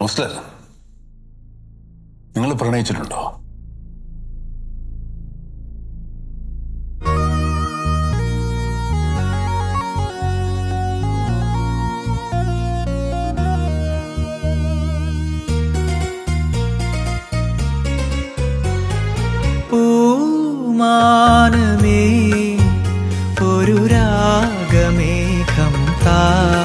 ഓസ്ലർ നിങ്ങൾ പ്രണയിച്ചിട്ടുണ്ടോ പൂമാനമേ ഒരു രാഗമേഘം താ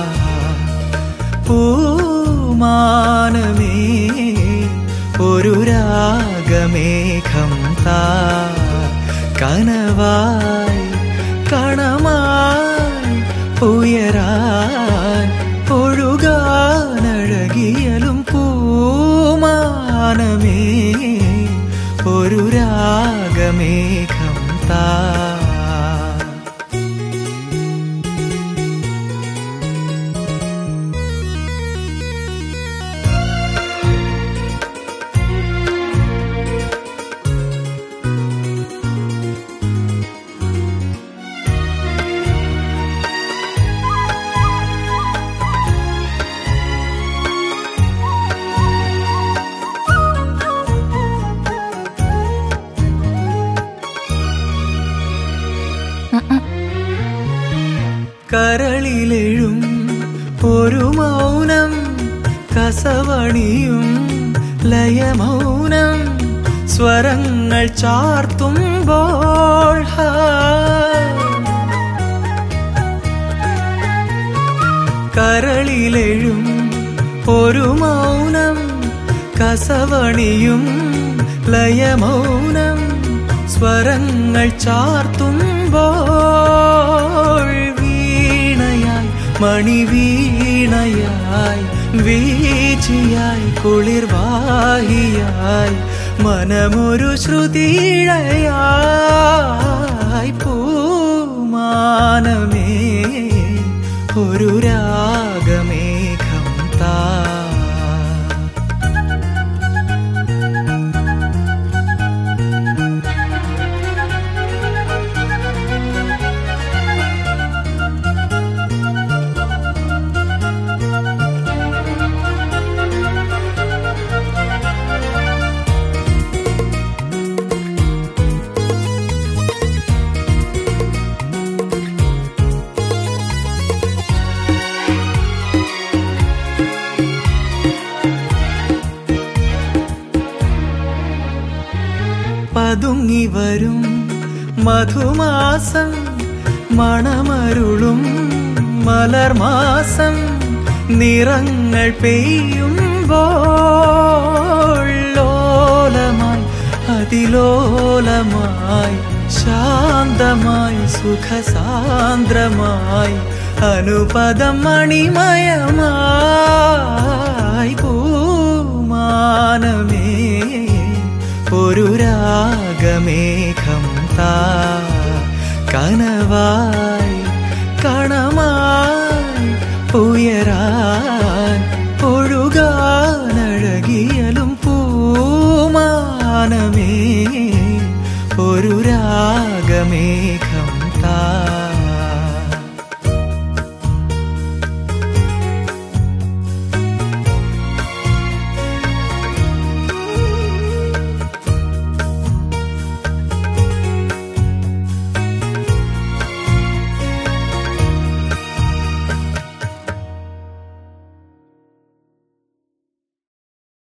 പൂമാനമേ ഒരു രാഗമേഘം താ കനവായി കണമായി ഉയരാൻ ഒഴുകാനഴകിയലും പൂമാനമേ ഒരു രാഗമേഘം താ കരളിലെഴും ഒരു മൗനം കസവണിയും ലയമൗനം സ്വരങ്ങൾ ചാർത്തുമ്പോൾ ഹാ. കരളിലെഴും ഒരു മൗനം കസവണിയും ലയമൗനം സ്വരങ്ങൾ ചാർത്തുമ്പോൾ വീണയായി മണിവീണയായി വീച്ചിയായി കുളിർവാഹിയായി മനമൊരു ശ്രുതിഴയായി പൂമാനമേ ഒരു രാഗമേഘം താ പതുങ്ങി വരും മധുമാസം മണമരുളും മലർമാസം നിറങ്ങൾ പെയ്യുമ്പോൾ ലോലമായി അതിലോലമായി ശാന്തമായി സുഖസാന്ദ്രമായി അനുപദം മണിമയമായി